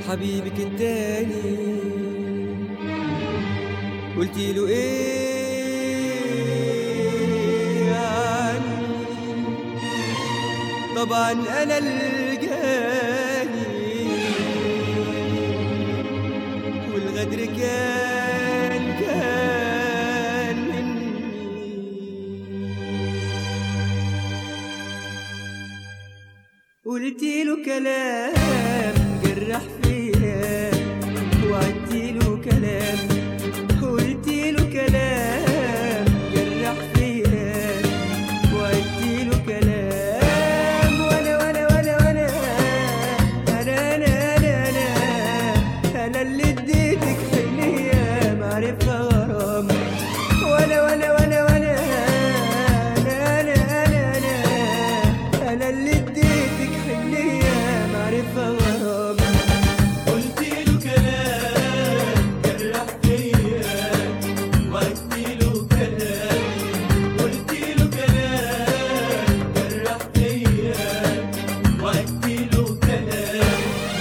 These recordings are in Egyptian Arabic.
حبيبك التاني قلتي له ايه عني طبعا انا الجاني والغدر كان كان مني قلت له كلام جرح فيا وعدت له كلام قلت له كلام جرح فيا وعدت له كلام وانا وانا وانا وانا انا انا انا انا انا اللي اديتك حنيه معرفه غرام وانا وانا وانا وانا انا انا انا انا انا اللي اديتك حنيه معرفه غرام قلت له كلام جرح فيا وقلت له كلام قلت له كلام جرح فيا وقلت له كلام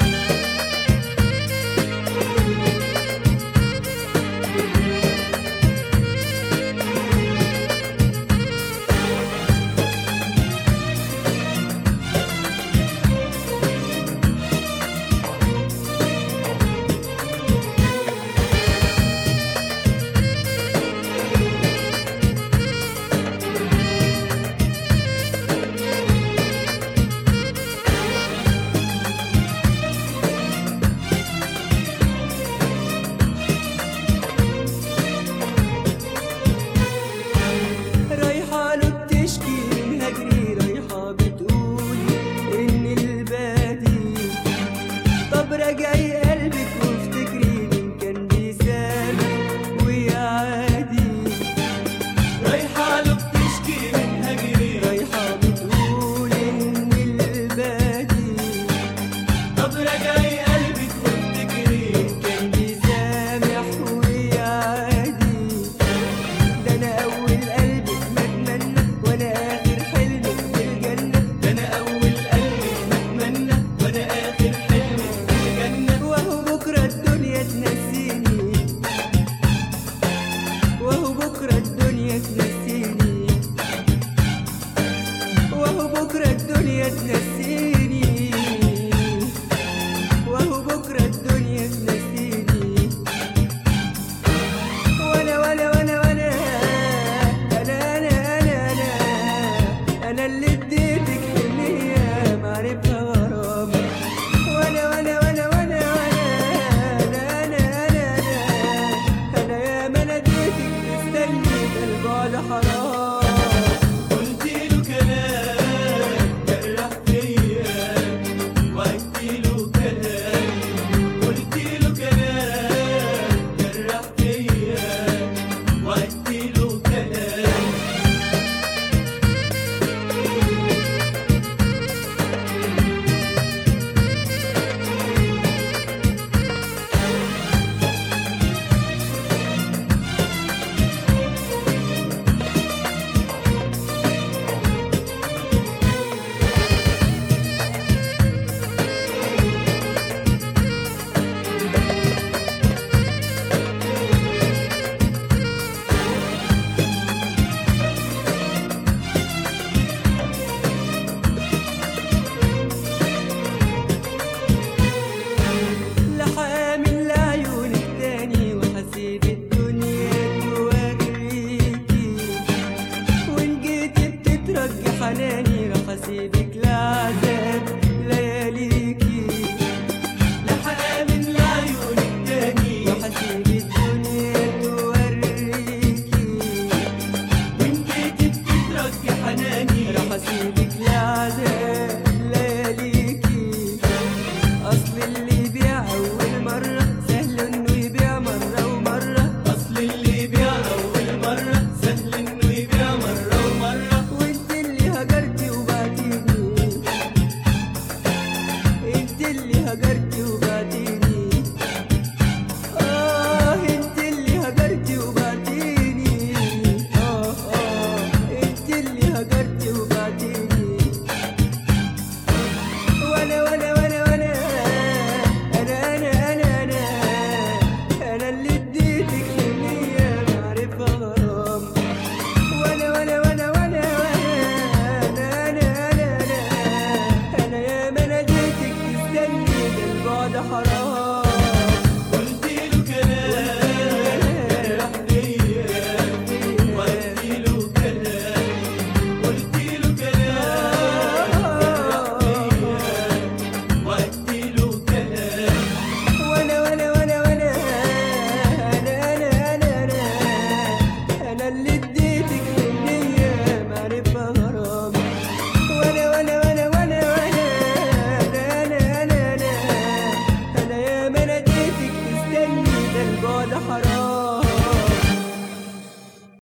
رايحة له بتشكي من هجري رايحة بتقول إن البادي طب راجعي قلبك وافتكري مين كان بيسامح ويعادي رايحة له بتشكي من هجري رايحة بتقول إن البادي طب رجعي قلبك وافتكري كان بيسامح ويعادي ده أنا أول قلبك ما أتمنى وأنا آخر حلمك بالجنة ده انا اول قلبك بتمنى وانا اخر حلمك في الجنة وهو بكرة الدنيا تنسيني وهو بكرة الدنيا تنسيني وهو بكرة الدنيا تنسيني وهو بكرة الدنيا تنسيني وانا وانا وانا وانا انا انا انا انا انا اللي اديتك حنية معرفة غرام وانا وانا وانا وانا وانا انا انا انا انا انا يا ما ناديتك تستني ده البعد حرام قلت له كلام جرح فيا وقلت له كلام قلت له كلام جرح فيا وقلت له كلام لحامل لعيونك تاني وحسيب الدنيا توريكي وان جيتي بتترجي حناني راح اسيبك لعذاب لياليكي لحامل لعيونك تاني وحسيب الدنيا توريكي وان جيت بتترك حناني راح اسيبك لعذاب